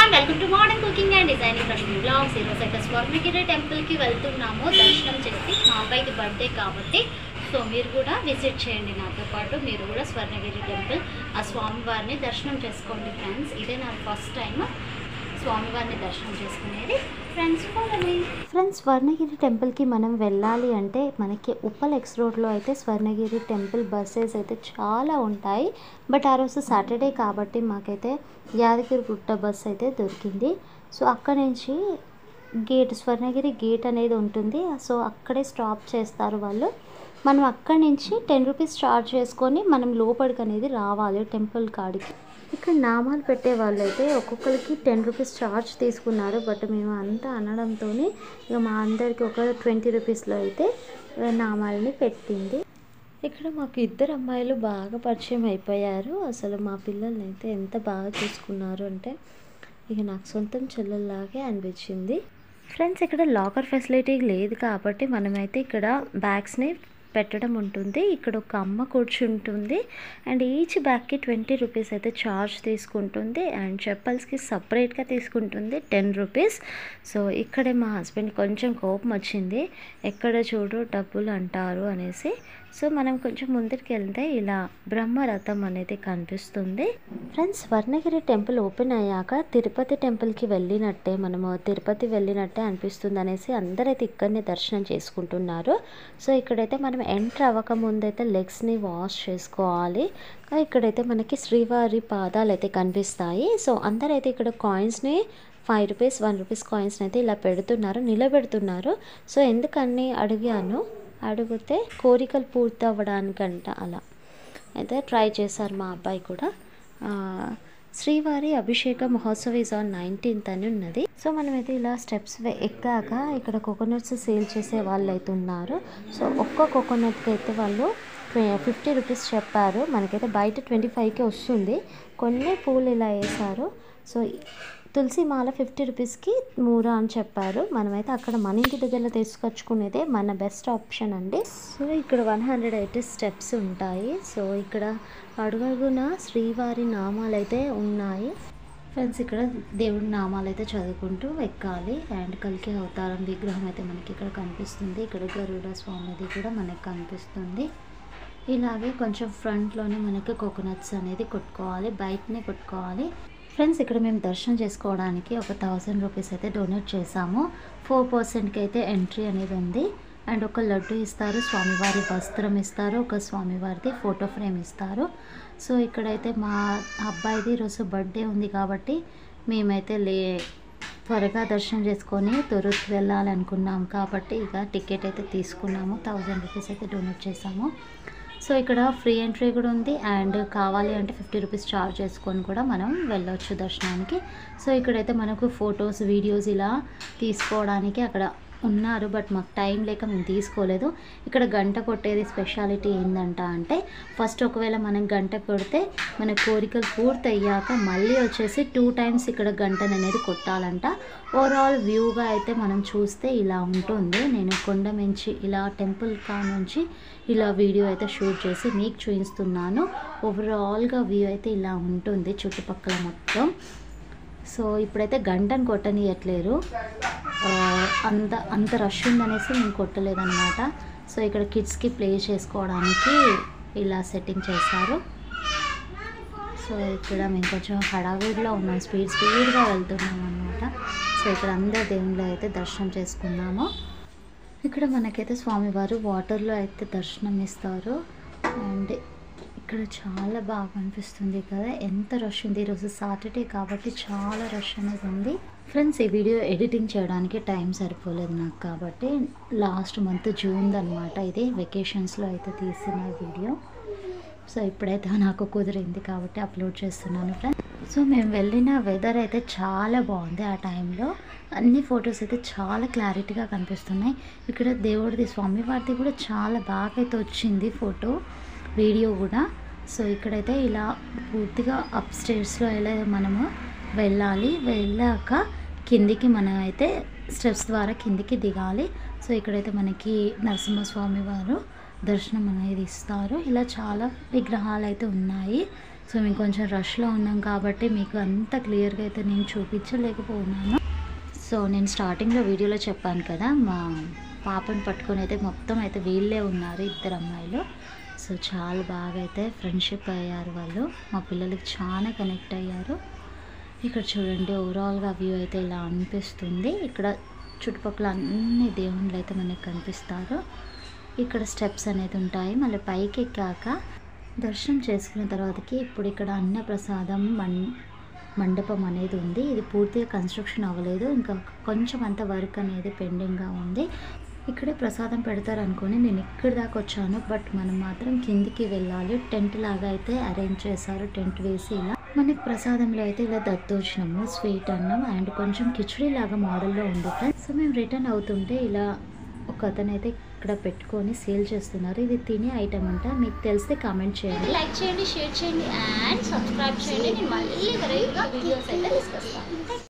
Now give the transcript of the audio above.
everyone welcome to modern cooking and designing Rashmi vlogs ఈరోజు అయితే స్వర్ణగిరి టెంపుల్కి వెళ్తున్నాము దర్శనం చేసి మా అబ్బాయికి బర్త్డే కాబట్టి సో మీరు కూడా విజిట్ చేయండి నాతో పాటు మీరు కూడా స్వర్ణగిరి టెంపుల్ ఆ స్వామివారిని దర్శనం చేసుకోండి ఫ్రెండ్స్ ఇదే నా ఫస్ట్ టైం స్వామివారిని దర్శనం చేసుకునేది ఫ్రెండ్స్ ఫాలోని ఫ్రెండ్స్ స్వర్ణగిరి టెంపుల్కి మనం వెళ్ళాలి అంటే మనకి ఉప్పల్ ఎక్స్ రోడ్లో అయితే స్వర్ణగిరి టెంపుల్ బస్సెస్ అయితే చాలా ఉంటాయి బట్ ఆ రోజు సాటర్డే కాబట్టి మాకైతే యాదగిరి గుట్ట బస్ అయితే దొరికింది సో అక్కడ నుంచి గేట్ స్వర్ణగిరి గేట్ అనేది ఉంటుంది సో అక్కడే స్టాప్ చేస్తారు వాళ్ళు మనం అక్కడి నుంచి టెన్ రూపీస్ చార్జ్ చేసుకొని మనం లోపలికి అనేది రావాలి టెంపుల్ కాడికి ఇక్కడ నామాలు పెట్టే వాళ్ళు అయితే ఒక్కొక్కరికి టెన్ రూపీస్ ఛార్జ్ తీసుకున్నారు బట్ మేము అంతా అనడంతో ఇక మా అందరికి ఒక ట్వంటీ రూపీస్లో అయితే నామాలని పెట్టింది ఇక్కడ మాకు ఇద్దరు అమ్మాయిలు బాగా పరిచయం అయిపోయారు అసలు మా పిల్లల్ని అయితే ఎంత బాగా చూసుకున్నారు అంటే ఇక నాకు సొంతం చెల్లెల్లాగే అనిపించింది ఫ్రెండ్స్ ఇక్కడ లాకర్ ఫెసిలిటీ లేదు కాబట్టి మనమైతే ఇక్కడ బ్యాగ్స్ని పెట్టడం ఉంటుంది ఇక్కడ ఒక అమ్మ కూర్చుంటుంది అండ్ ఈచ్ బ్యాగ్కి ట్వంటీ రూపీస్ అయితే ఛార్జ్ తీసుకుంటుంది అండ్ చెప్పల్స్కి సపరేట్గా తీసుకుంటుంది టెన్ రూపీస్ సో ఇక్కడే మా హస్బెండ్ కొంచెం కోపం వచ్చింది ఎక్కడ చూడు డబ్బులు అంటారు అనేసి సో మనం కొంచెం ముందుకు వెళ్తే ఇలా బ్రహ్మరథం అనేది కనిపిస్తుంది ఫ్రెండ్స్ స్వర్ణగిరి టెంపుల్ ఓపెన్ అయ్యాక తిరుపతి టెంపుల్కి వెళ్ళినట్టే మనము తిరుపతి వెళ్ళినట్టే అనిపిస్తుంది అనేసి అందరైతే ఇక్కడనే దర్శనం చేసుకుంటున్నారు సో ఇక్కడైతే మనం ఎంటర్ అవ్వక ముందైతే లెగ్స్ని వాష్ చేసుకోవాలి ఇక్కడైతే మనకి శ్రీవారి పాదాలు అయితే కనిపిస్తాయి సో అందరైతే ఇక్కడ కాయిన్స్ని ఫైవ్ రూపీస్ వన్ రూపీస్ కాయిన్స్ని అయితే ఇలా పెడుతున్నారు నిలబెడుతున్నారు సో ఎందుకని అడిగాను అడిగితే కోరికలు పూర్తి అవ్వడానికంట అలా అయితే ట్రై చేశారు మా అబ్బాయి కూడా ఆ, శ్రీవారి అభిషేక మహోత్సవ్ ఈజ్ ఆన్ నైన్టీన్త్ అని ఉన్నది సో మనమైతే ఇలా స్టెప్స్ ఎక్కాక ఇక్కడ కోకోనట్స్ సేల్ చేసే వాళ్ళు అయితే ఉన్నారు సో ఒక్క కోకోనట్కి అయితే వాళ్ళు ఫిఫ్టీ రూపీస్ చెప్పారు మనకైతే బయట ట్వంటీ ఫైవ్కి వస్తుంది కొన్ని పూలు ఇలా వేశారు సో తులసి మాల ఫిఫ్టీ రూపీస్కి మూరా అని చెప్పారు మనమైతే అక్కడ మన ఇంటి దగ్గర తీసుకొచ్చుకునేదే మన బెస్ట్ ఆప్షన్ అండి సో ఇక్కడ వన్ హండ్రెడ్ అయితే స్టెప్స్ ఉంటాయి సో ఇక్కడ అడుగడుగున శ్రీవారి నామాలు అయితే ఉన్నాయి ఫ్రెండ్స్ ఇక్కడ దేవుడి నామాలు అయితే చదువుకుంటూ ఎక్కాలి అండ్ కలికి అవతారం విగ్రహం అయితే మనకి ఇక్కడ కనిపిస్తుంది ఇక్కడ గరుడ స్వామిది కూడా మనకి కనిపిస్తుంది ఇలాగే కొంచెం ఫ్రంట్లోనే మనకి కోకోనట్స్ అనేది కొట్టుకోవాలి బయటనే కొట్టుకోవాలి ఫ్రెండ్స్ ఇక్కడ మేము దర్శనం చేసుకోవడానికి ఒక థౌజండ్ రూపీస్ అయితే డొనేట్ చేసాము ఫోర్ పర్సెంట్కి అయితే ఎంట్రీ అనేది ఉంది అండ్ ఒక లడ్డు ఇస్తారు స్వామివారి వస్త్రం ఇస్తారు ఒక స్వామివారిది ఫోటో ఫ్రేమ్ ఇస్తారు సో ఇక్కడైతే మా అబ్బాయిది ఈరోజు బర్త్డే ఉంది కాబట్టి మేమైతే లే త్వరగా దర్శనం చేసుకొని తురుత్ వెళ్ళాలనుకున్నాం కాబట్టి ఇక టికెట్ అయితే తీసుకున్నాము థౌజండ్ రూపీస్ అయితే డొనేట్ చేసాము సో ఇక్కడ ఫ్రీ ఎంట్రీ కూడా ఉంది అండ్ కావాలి అంటే ఫిఫ్టీ రూపీస్ ఛార్జ్ చేసుకొని కూడా మనం వెళ్ళొచ్చు దర్శనానికి సో ఇక్కడైతే మనకు ఫొటోస్ వీడియోస్ ఇలా తీసుకోవడానికి అక్కడ ఉన్నారు బట్ మాకు టైం లేక మేము తీసుకోలేదు ఇక్కడ గంట కొట్టేది స్పెషాలిటీ ఏంటంట అంటే ఫస్ట్ ఒకవేళ మనం గంట కొడితే మన కోరికలు పూర్తి అయ్యాక మళ్ళీ వచ్చేసి టూ టైమ్స్ ఇక్కడ గంటను అనేది కొట్టాలంట ఓవరాల్ వ్యూగా అయితే మనం చూస్తే ఇలా ఉంటుంది నేను కొండ మించి ఇలా టెంపుల్ కా నుంచి ఇలా వీడియో అయితే షూట్ చేసి మీకు చూపిస్తున్నాను ఓవరాల్గా వ్యూ అయితే ఇలా ఉంటుంది చుట్టుపక్కల మొత్తం సో ఇప్పుడైతే గంటను కొట్టనియట్లేరు ఆ, అంత అంత రష్ ఉందనేసి నేను కొట్టలేదన్నమాట సో ఇక్కడ కిడ్స్కి ప్లే చేసుకోవడానికి ఇలా సెట్టింగ్ చేశారు సో ఇక్కడ మేము కొంచెం హడావిడిలో ఉన్నాం స్పీడ్ స్పీడ్గా వెళ్తున్నాం అనమాట సో ఇక్కడ అందరు దేవుళ్ళు అయితే దర్శనం చేసుకున్నాము ఇక్కడ మనకైతే స్వామివారు వాటర్లో అయితే దర్శనం ఇస్తారు అండ్ ఇక్కడ చాలా బాగా అనిపిస్తుంది కదా ఎంత రష్ ఉంది ఈరోజు సాటర్డే కాబట్టి చాలా రష్ అనేది ఉంది ఫ్రెండ్స్ ఈ వీడియో ఎడిటింగ్ చేయడానికి టైం సరిపోలేదు నాకు కాబట్టి లాస్ట్ మంత్ జూన్ అనమాట ఇది వెకేషన్స్లో అయితే తీసిన వీడియో సో ఇప్పుడైతే నాకు కుదిరింది కాబట్టి అప్లోడ్ చేస్తున్నాను ఫ్రెండ్స్ సో మేము వెళ్ళిన వెదర్ అయితే చాలా బాగుంది ఆ టైంలో అన్ని ఫొటోస్ అయితే చాలా క్లారిటీగా కనిపిస్తున్నాయి ఇక్కడ దేవుడిది స్వామివారిది కూడా చాలా బాగా అయితే వచ్చింది ఫోటో వీడియో కూడా సో ఇక్కడైతే ఇలా పూర్తిగా అప్ స్టేర్స్లో ఇలా మనము వెళ్ళాలి వెళ్ళాక కిందికి మనం అయితే స్టెప్స్ ద్వారా కిందికి దిగాలి సో ఇక్కడైతే మనకి నరసింహస్వామి వారు దర్శనం అనేది ఇస్తారు ఇలా చాలా విగ్రహాలు అయితే ఉన్నాయి సో మేము కొంచెం రష్లో ఉన్నాం కాబట్టి మీకు అంత క్లియర్గా అయితే నేను చూపించలేకపోతున్నాను సో నేను స్టార్టింగ్లో వీడియోలో చెప్పాను కదా మా పాపను పట్టుకొని అయితే మొత్తం అయితే వీళ్ళే ఉన్నారు ఇద్దరు అమ్మాయిలు సో చాలా బాగా అయితే ఫ్రెండ్షిప్ అయ్యారు వాళ్ళు మా పిల్లలకి చాలా కనెక్ట్ అయ్యారు ఇక్కడ చూడండి ఓవరాల్గా వ్యూ అయితే ఇలా అనిపిస్తుంది ఇక్కడ చుట్టుపక్కల అన్ని దేవుళ్ళు అయితే మనకి కనిపిస్తారు ఇక్కడ స్టెప్స్ అనేది ఉంటాయి మళ్ళీ పైకి ఎక్కాక దర్శనం చేసుకున్న తర్వాతకి ఇప్పుడు ఇక్కడ అన్నప్రసాదం మం మండపం అనేది ఉంది ఇది పూర్తిగా కన్స్ట్రక్షన్ అవ్వలేదు ఇంకా కొంచెం అంత వర్క్ అనేది పెండింగ్గా ఉంది ఇక్కడే ప్రసాదం పెడతారు అనుకొని నేను ఇక్కడ దాకా వచ్చాను బట్ మనం మాత్రం కిందికి వెళ్ళాలి టెంట్ లాగా అయితే అరేంజ్ చేశారు టెంట్ వేసి ఇలా మనకి ప్రసాదంలో అయితే ఇలా దద్దోజనము స్వీట్ అన్నం అండ్ కొంచెం కిచడీ లాగా మోడల్లో ఉంది ఫ్రెండ్స్ సో మేము రిటర్న్ అవుతుంటే ఇలా ఒక అతను అయితే ఇక్కడ పెట్టుకొని సేల్ చేస్తున్నారు ఇది తినే ఐటమ్ అంట మీకు తెలిస్తే కామెంట్ చేయండి లైక్ చేయండి షేర్ చేయండి అండ్ సబ్స్క్రైబ్ చేయండి నేను మళ్ళీ వీడియోస్ అయితే తీసుకొస్తాను